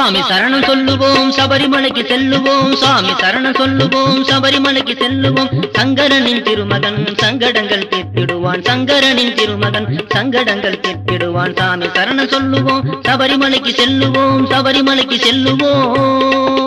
சுவாமி சரணம் சொல்லுவோம் சபரிமலைக்கு செல்லுவோம் சுவாமி சரணம் சொல்லுவோம் சபரிமலைக்கு செல்லுவோம் சங்கரனின் திருமகன் சங்கடங்கள் தீர்த்திடுவான் சங்கரனின் திருமகன் சங்கடங்கள் தீர்த்திடுவான் சாமி சரணம் சொல்லுவோம் சபரிமலைக்கு செல்லுவோம் சபரிமலைக்கு செல்லுவோம்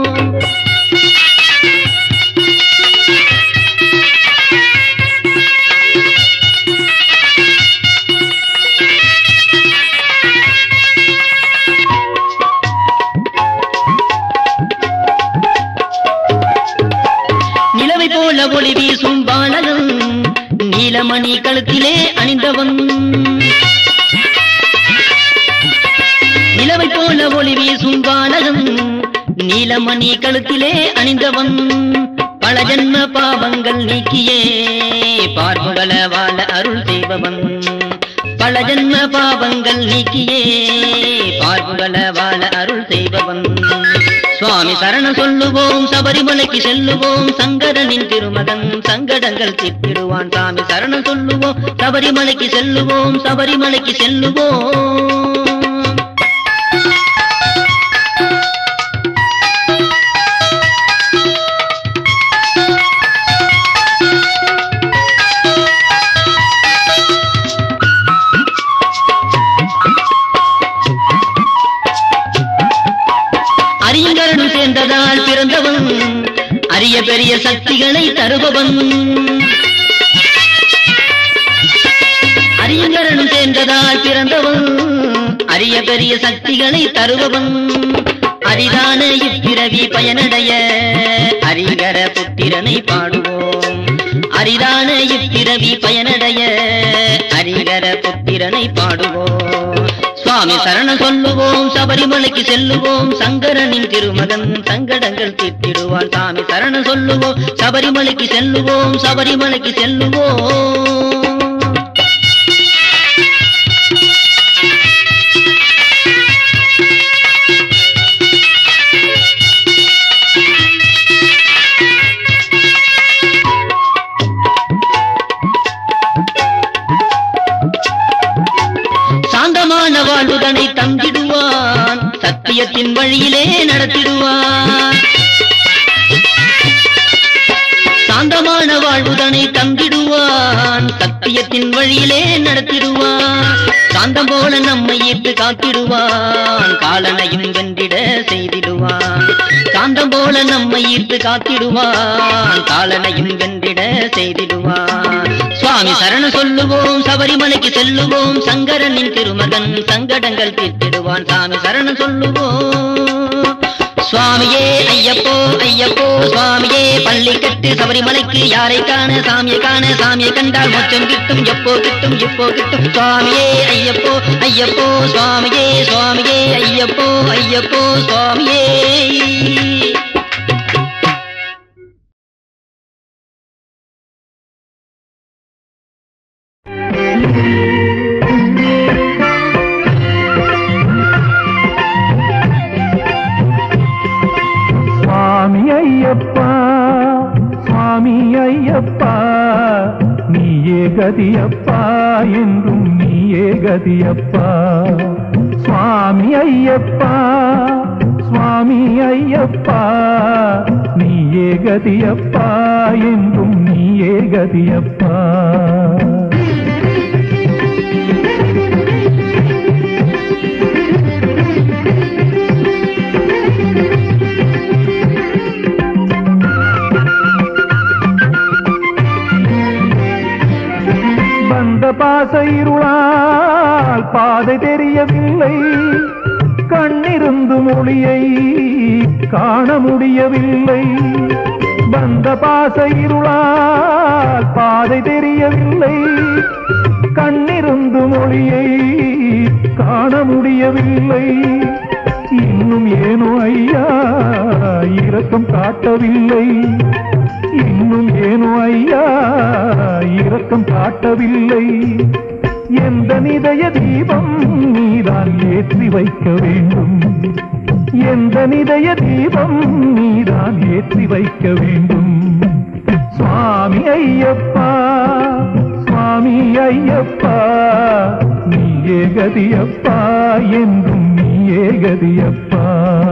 நிலவை போல ஒளி வீசும் பாலகன் நீலமணி கழுத்திலே அணிந்தவன் நிலவை போல ஒளி வீசும் பாலகன் நீலமணி கழுத்திலே அணிந்தவன் பல ஜன்ம பாவங்கள் நீக்கியே பார்முகல வாழ அருள் செய்பவன் பல ஜன்ம பாவங்கள் நீக்கியே பார்முகல வாழ அருள் செய்பவன் சுவாமி சரணம் சொல்லுவோம் சபரிமலைக்கு செல்லுவோம் சங்கரனின் திருமகன் சங்கடங்கள் தீர்த்திடுவான் சாமி சரணம் சொல்லுவோம் சபரிமலைக்கு செல்லுவோம் சபரிமலைக்கு செல்லுவோம் அரியங்கரனும் சேர்ந்ததால் பிறந்தவன் அரிய பெரிய சக்திகளை தருபவன் அரியங்கரனும் சேர்ந்ததால் பிறந்தவன் அரிய பெரிய சக்திகளை தருபவன் அரிதான இப்பிறவி பயனடைய அரிகர புத்திரனை பாடுவோம் அரிதான இப்பிறவி பயனடைய அரிகர புத்திரனை பாடுவோம் சுவாமி சரணம் சொல்லுவோம் சபரிமலைக்கு செல்லுவோம் சங்கரனின் திருமகன் சங்கடங்கள் தீர்த்திடுவான் சாமி சரணம் சொல்லுவோம் சபரிமலைக்கு செல்லுவோம் சபரிமலைக்கு செல்லுவோம் சாந்தமான வாழ்வுதனை தந்திடுவான் சத்தியத்தின் வழியிலே நடத்திடுவான் சாந்தமான வாழ்வுதனை தந்திடுவான் சத்தியத்தின் வழியிலே நடத்திடுவான் சாந்தம் போல நம்மை ஈர்த்து காத்திடுவான் காலனையும் வென்றிட செய்திடுவான் காந்தம் போல நம்மை ஈர்த்து காத்திடுவான் காலனையும் வென்றிட செய்திடுவான் சுவாமி சரணம் சொல்லுவோம் சபரிமலைக்கு செல்லுவோம் சங்கரனின் திருமகன் சங்கடங்கள் தீர்த்திடுவான் சாமி சரணம் சொல்லுவோம் சுவாமியே ஐயப்போ ஐயப்போ சுவாமியே பள்ளி கட்டு சபரிமலைக்கு யாரை காண சாமியை காண சாமியை கண்டால் மோட்சம் கிட்டும் எப்போ கிட்டும் எப்போ கிட்டும் சுவாமியே ஐயப்போ ஐயப்போ சுவாமியே சுவாமியே ஐயப்போ ஐயப்போ சுவாமியே சுவாமி ஐயப்பா சுவாமி ஐயப்பா நீயே கதியப்பா என்றும் நீயே கதியப்பா சுவாமி ஐயப்பா சுவாமி ஐயப்பா நீயே கதியப்பா என்றும் நீயே கதியப்பா வந்த பாச இருளால் பாதை தெரியவில்லை கண்ணிருந்து மொழியை காண முடியவில்லை வந்த பாச இருளால் பாதை தெரியவில்லை கண்ணிருந்து மொழியை காண முடியவில்லை இன்னும் ஏனோ ஐயா இரக்கம் காட்டவில்லை இன்னும் ஏனோ ஐயா இரக்கம் காட்டவில்லை எந்த நிதய தீபம் நீதான் ஏற்றி வைக்க வேண்டும் எந்த நிதய தீபம் நீதான் ஏற்றி வைக்க வேண்டும் சுவாமி ஐயப்பா சுவாமி ஐயப்பா நீயே கதியப்பா என்றும் நீயே கதியப்பா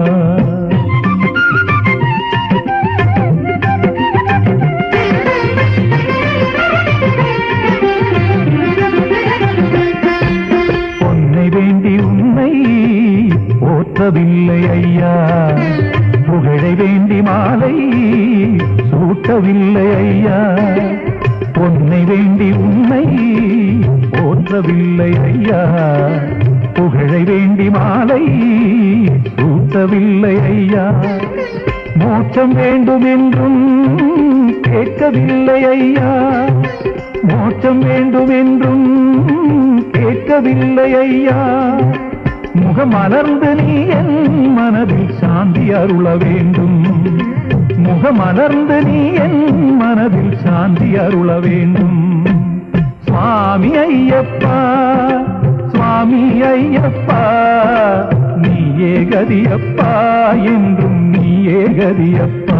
போற்றவில்லை ஐயா புகழை வேண்டி மாலை சூட்டவில்லை ஐயா பொன்னை வேண்டி உன்னை போற்றவில்லை ஐயா புகழை வேண்டி மாலை சூட்டவில்லை ஐயா மோட்சம் வேண்டும் என்றும் கேட்கவில்லை ஐயா மோட்சம் வேண்டும் என்றும் கேட்கவில்லை ஐயா முகமலர்ந்து நீ என் மனதில் சாந்தி அருள வேண்டும் முகமலர்ந்து நீ என் மனதில் சாந்தி அருள வேண்டும் சுவாமி ஐயப்பா சுவாமி ஐயப்பா நீயே கதியப்பா என்றும் நீயே கதியப்பா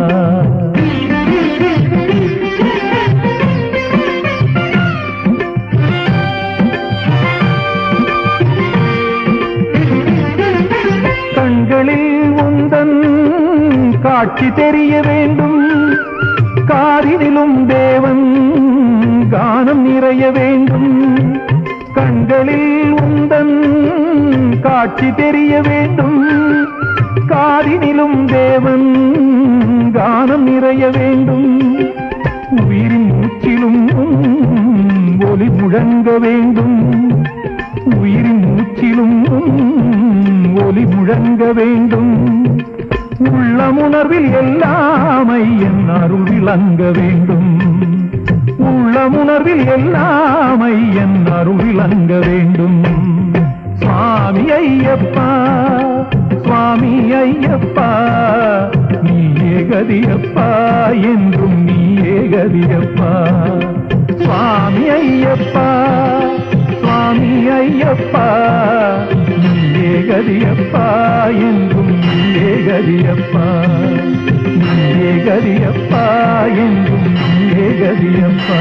கண்களில் உந்தன் காட்சி தெரிய வேண்டும் காரினிலும் தேவன் கானம் நிறைய வேண்டும் கண்களில் உந்தன் காட்சி தெரிய வேண்டும் காரினிலும் தேவன் கானம் நிறைய வேண்டும் உயிரின் மூச்சிலும் ஒலி முழங்க வேண்டும் உயிரின் மூச்சிலும் ஒலி முழங்க வேண்டும் உள்ளமுணர்வில் எல்லாமை என் அருள் விளங்க வேண்டும் உள்ளமுணர்வில் எல்லாமை என் அருள் விளங்க வேண்டும் சுவாமி ஐயப்பா சுவாமி ஐயப்பா நீயே கதியப்பா என்றும் நீயே கதியப்பா சுவாமி ஐயப்பா சுவாமி ஐயப்பா நீயே கதியப்பா என்றும் நீயே கதியப்பா நீயே கதியப்பா என்றும் நீயே கதியப்பா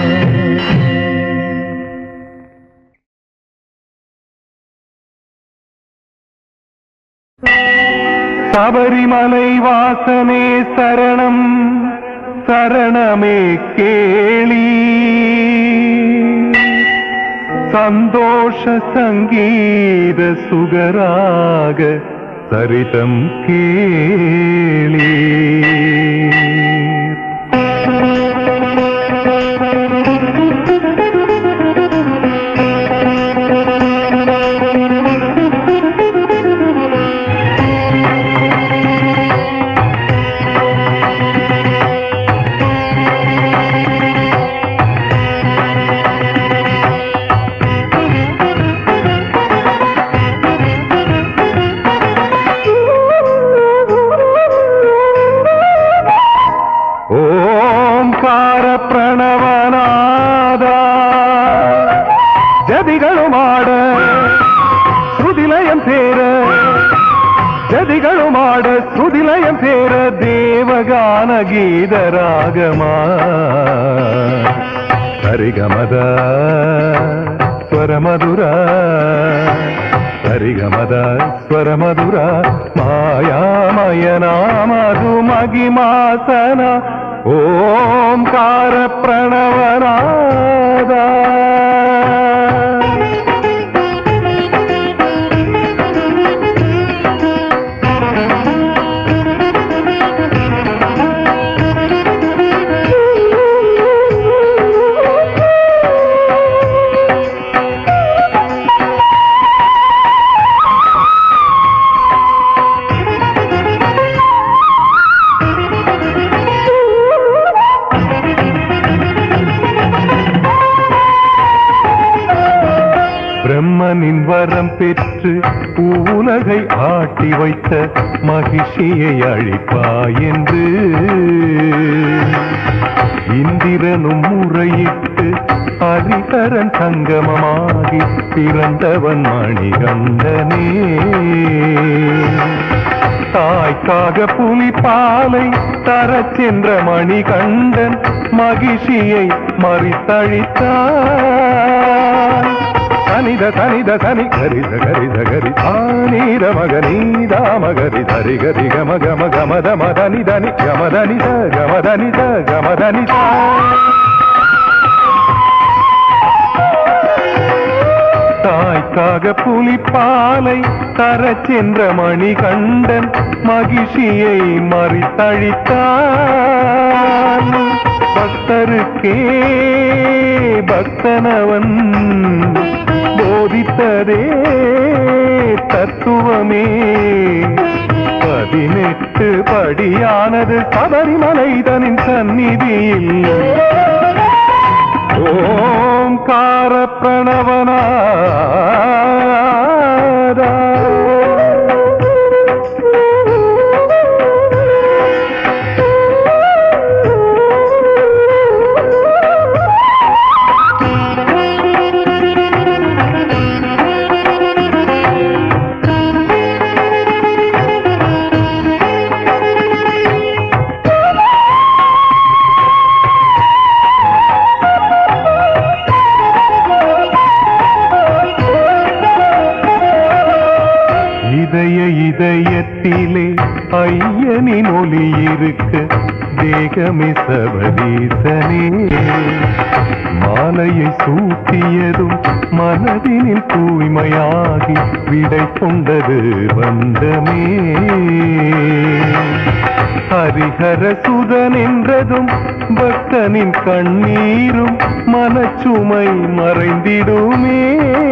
சபரிமலை வாசனே சரணம் சரணமே கேளி சந்தோஷ சங்கீத சுகராக சரிதம் கேளி ಓಂಕಾರ ಪ್ರಣವನಾದ ಜದಿಗಳು ಮಾಡ ಶ್ರುತಿಲಯಂ ಸೇರ ಜದಿಗಳು ಮಾಡ ಶ್ರುತಿಲಯಂ ಸೇರ ದೇವಗಾನ ಗೀತರಾಗಮ ಸರಿಗಮದ ಸ್ವರಮಧುರ ಸರಿಗಮದ ಸ್ವರಮಧುರ ಮಾಯಾಮಯನಾಮದು ಮಗಿಮಾಸನ ಓಂಕಾರ ಪ್ರಣವನಾದ பிரம்மனின் வரம் பெற்று உலகை ஆட்டி வைத்த மகிழ்ச்சியை அழிப்பாய் என்று இந்திரனும் முறையிட்டு ஹரிஹரன் சங்கமமாகி பிறந்தவன் மணிகண்டனே தாய்க்காக புலிப்பாலை தரச் சென்ற மணிகண்டன் மகிழ்ச்சியை மறித்தழித்தான் சனித சனித சனி கரித கரித கரி ஆனீர மகனீத மகரி தரி கரி கம கம கமத மதனி தனி கமதனி த கமதனி த கமதனி த தாய் நமக்காக புலிப்பாலை தரச் சென்ற மணிகண்டன் மகிழ்ச்சியை மறித்தழித்தான் பக்தருக்கே பக்தனவன் போதித்ததே தத்துவமே பதினெட்டு படியானது சபரிமலைதனின் சந்நிதியில் ஓம்கார பிரணவனாதா இதய இதயத்திலே ஐயனின் ஒளி இருக்க தேகமே சபரீசனே மாலையை சூட்டியதும் மனதினில் தூய்மையாகி விடை கொண்டது வந்தமே ஹரிஹர சுதன் என்றதும் பக்தனின் கண்ணீரும் மனச்சுமை மறைந்திடுமே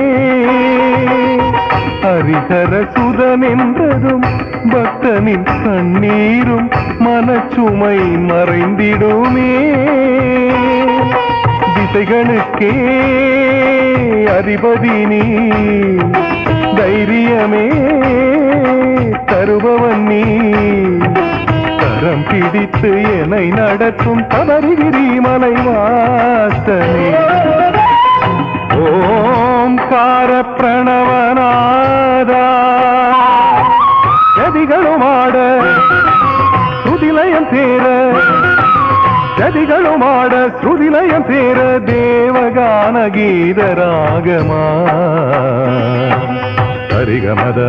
ஹரிஹர சுதன் என்றதும் பக்தனின் கண்ணீரும் மனச்சுமை மறைந்திடுமே திசைகளுக்கே அதிபதி நீ தைரியமே தருபவன் நீ கரம் பிடித்து என்னை நடத்தும் தவறுகிரி மலை வாசனே ஓம்கார பிரணவநாதா கதிகளுமாட சுதிலயம் சேர கதிகளுமாட ஸ்ருதிலயம் சேர தேவகான கீதராகமா சரிகமத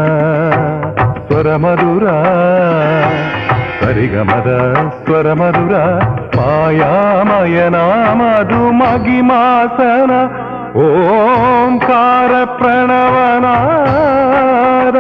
ಸ್ವರಮಧುರ ಸರಿಗಮದ ಸ್ವರಮಧುರ ಮಾಯಾಮಯ ನಾಮದು ಮಗಿಮಾಸನ ಓಂಕಾರ ಪ್ರಣವನಾದ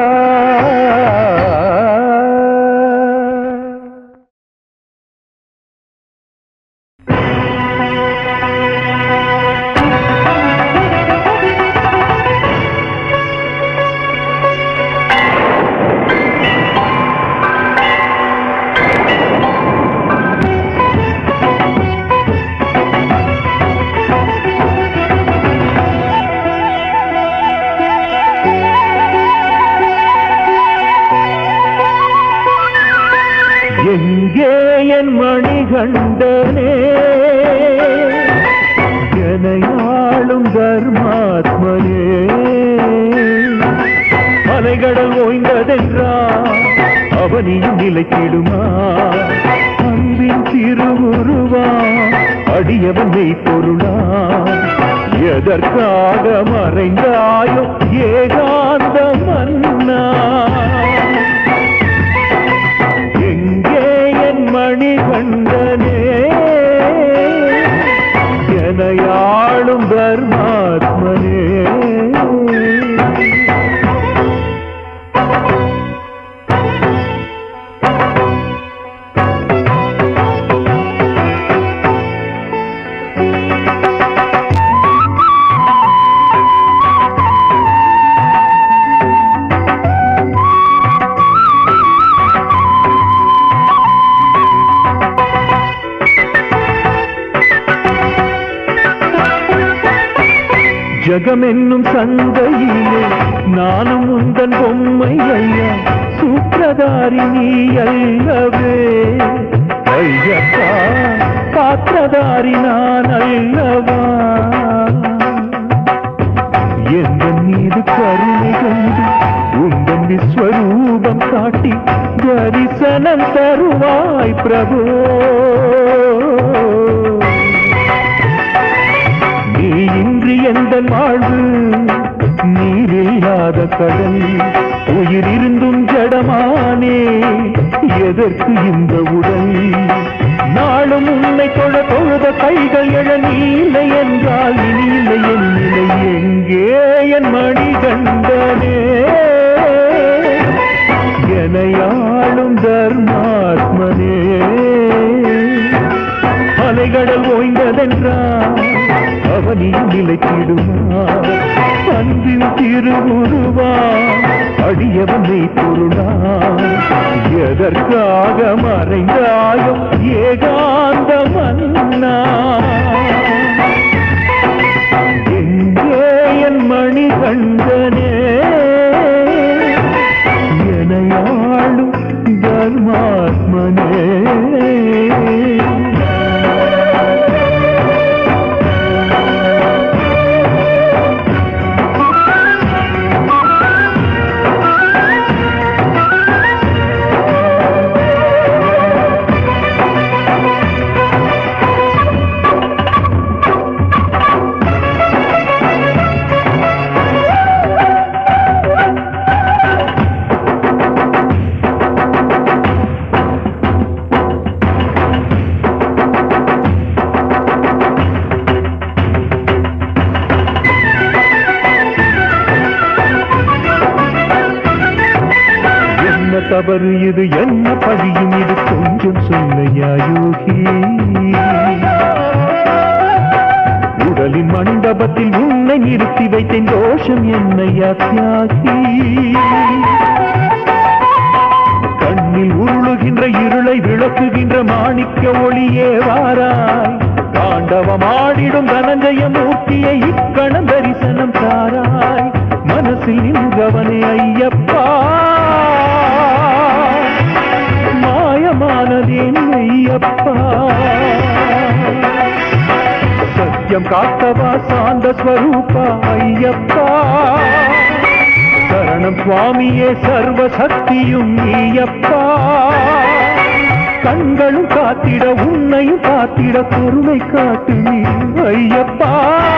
எங்கே என் மணிகண்டனே எனையாளும் தர்மாத்மனே மலைகடல் ஓய்ந்ததென்றா அவனியும் நிலைத்திடுமா அன்பின் திருவுருவா அடியவன் மெய்ப்பொருளா எதற்காக மறைந்தாயோ ஏகாந்த மன்னா எங்கே என் மணி கண்டனே எனையாளும் தர்மாத்மனே ஜகமென்னும் சந்தையிலே நானும் உந்தன் பொம்மை ஐயா சூத்திரதாரி நீ அல்லவே ஐயப்பா பாத்திரதாரி நான் அல்லவா எந்த மீது கருணை கண்டு உந்தன் விஸ்வரூபம் காட்டி தரிசனம் தருவாய் பிரபு நீ இன்றி எந்த வாழ்வு நீரில்லாத கடல் உயிர் இருந்தும் ஜடமானே எதற்கு இந்த உடல் நாளும் உன்னை தொழ தொழுத தொழுத கைகள் எழ நீ இல்லை என்றால் இனி இல்லை என் நிலை எங்கே என் மணி கண்டனே எனையாளும் தர்மாத்மனே அலைகடல் ஓய்ந்ததென்றால் அவனியும் நிலைத்திடுமா அன்பின் திருவுருவா அடியவனை பொருளா எதற்காக மறைந்தாயோ ஏகாந்த மன்னா எங்கே என் மணி கண்டனே எனையாளும் தர்மாத்மனே என்ன தவறு இது என்ன பழியும் இது கொஞ்சம் சொல்லையா யோகி உடலின் மண்டபத்தில் உன்னை நிறுத்தி வைத்தேன் தோஷம் என்னையா தியாகி கண்ணில் உருளுகின்ற இருளை விளக்குகின்ற மாணிக்க ஒளியே வாராய் தாண்டவமாடிடும் தனஞ்சய மூர்த்தியை இக்கணம் தரிசனம் தாராய் மனசில் நின்றவனே ஐயப்பா மாயமானதேன் ஐயப்பா சத்தியம் காத்தவா சாந்த ஸ்வரூபா ஐயப்பா சரணம் சுவாமியே சர்வ சக்தியும் நீயப்பா கண்களும் காத்திட உன்னையும் காத்திட பொறுமை காட்டு நீ ஐயப்பா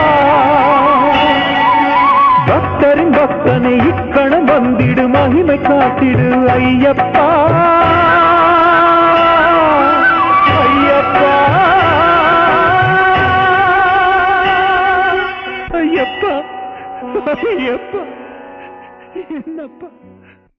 பக்தரின் பக்தனை இக்கணம் வந்திடு மகிமை காத்திடு ஐயப்பா ஐயப்பா ஐயப்பா ஐயப்பா என்னப்பா